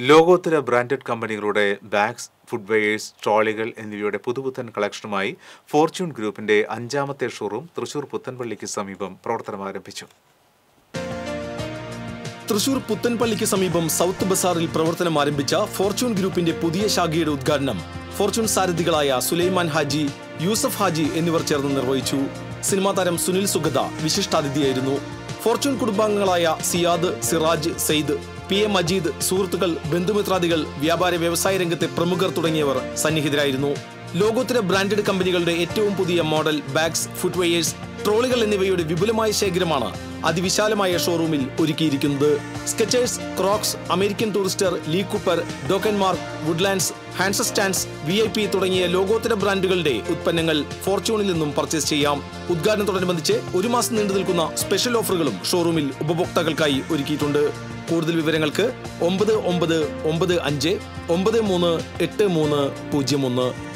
ലോകോത്തര ബ്രാൻഡഡ് കമ്പനികളുടെ ബാഗ്സ് ഫുഡ്വെയേഴ്സ് ട്രോളികൾ എന്നിവയുടെ പുതുപുത്തൻ കളക്ഷനുമായി ഫോർച്യൂൺ ഗ്രൂപ്പിന്റെ അഞ്ചാമത്തെ ഷോറൂം തൃശൂർ പുത്തൻപള്ളിക്ക് സമീപം പ്രവർത്തനം ആരംഭിച്ചു തൃശൂർ പുത്തൻപള്ളിക്ക് സമീപം സൗത്ത് ബസാറിൽ പ്രവർത്തനം ആരംഭിച്ച ഫോർച്യൂൺ ഗ്രൂപ്പിന്റെ പുതിയ ശാഖയുടെ ഉദ്ഘാടനം ഫോർച്യൂൺ സാരഥികളായ സുലൈമാൻ ഹാജി യൂസഫ് ഹാജി എന്നിവർ ചേർന്ന് നിർവഹിച്ചു സിനിമാ താരം സുനിൽ സുഗത വിശിഷ്ടാതിഥിയായിരുന്നു ഫോർച്യൂൺ കുടുംബാംഗങ്ങളായ സിയാദ് സിറാജ് സെയ്ദ് പി എ മജീദ് സുഹൃത്തുക്കൾ ബന്ധുമിത്രാദികൾ വ്യാപാര വ്യവസായ രംഗത്തെ പ്രമുഖർ തുടങ്ങിയവർ സന്നിഹിതരായിരുന്നു ലോകോത്തര ബ്രാൻഡഡ് കമ്പനികളുടെ ഏറ്റവും പുതിയ മോഡൽ ബാഗ്സ് ഫുട്വെയേഴ്സ് ട്രോളികൾ എന്നിവയുടെ വിപുലമായ ശേഖരമാണ് അതിവിശാലമായ ഷോറൂമിൽ ഒരുക്കിയിരിക്കുന്നത് Skechers Crocs American Tourister Lee Cooper ഡോക്കൻമാർക്ക് വുഡ്ലാൻഡ്സ് ഹാൻഡ്സ് സ്റ്റാൻഡ്സ് വി ഐ പി തുടങ്ങിയ ലോകോത്തര ബ്രാൻഡുകളുടെ ഉത്പന്നങ്ങൾ ഫോർച്യൂണിൽ നിന്നും പർച്ചേസ് ചെയ്യാം ഉദ്ഘാടനത്തോടനുബന്ധിച്ച് ഒരു മാസം നീണ്ടു നിൽക്കുന്ന സ്പെഷ്യൽ ഓഫറുകളും ഷോറൂമിൽ ഉപഭോക്താക്കൾക്കായി ഒരുക്കിയിട്ടുണ്ട് കൂടുതൽ വിവരങ്ങൾക്ക് ഒമ്പത് ഒമ്പത് ഒമ്പത് അഞ്ച് ഒമ്പത് മൂന്ന് എട്ട് മൂന്ന് പൂജ്യം ഒന്ന്